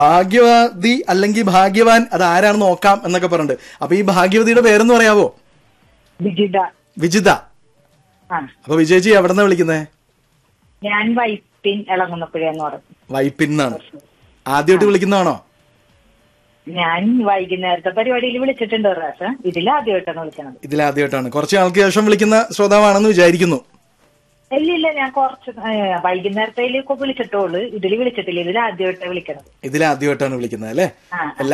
ഭാഗ്യവതി അല്ലെങ്കിൽ ഭാഗ്യവാൻ അത് ആരാണെന്ന് നോക്കാം എന്നൊക്കെ പറഞ്ഞിട്ട് അപ്പൊ ഈ ഭാഗ്യവതിയുടെ പേരെന്ന് പറയാവോ വിജിത വിജിത ആ അപ്പൊ വിജയജി എവിടെന്നാ വിളിക്കുന്നേ ഞാൻ വൈപ്പിൻ ഇളങ്ങുന്നപ്പുഴ എന്ന് പറയും വൈപ്പിന്നാണ് ആദ്യമായിട്ട് വിളിക്കുന്നതാണോ ഞാൻ വൈകുന്നേരത്തെ പരിപാടിയിൽ വിളിച്ചിട്ടുണ്ട് ഒരു പ്രാവശ്യം ഇതിൽ ആദ്യമായിട്ടാണ് വിളിക്കണത് ഇതിലാദ്യമായിട്ടാണ് കുറച്ച് നാൾക്ക് ശേഷം വിളിക്കുന്ന ശ്രോതാവാണെന്ന് വിചാരിക്കുന്നു ഇല്ല ഇല്ല ഞാൻ കുറച്ച് ഏ, വൈകുന്നേരത്തേക്ക് വിളിച്ചിട്ടുള്ളൂ ഇതിൽ വിളിച്ചിട്ടില്ല ഇതിൽ ആദ്യമായിട്ടാണ് വിളിക്കണത് ഇതിലാദ്യമായിട്ടാണ് വിളിക്കുന്നത് അല്ലേ ആ എല്ലാ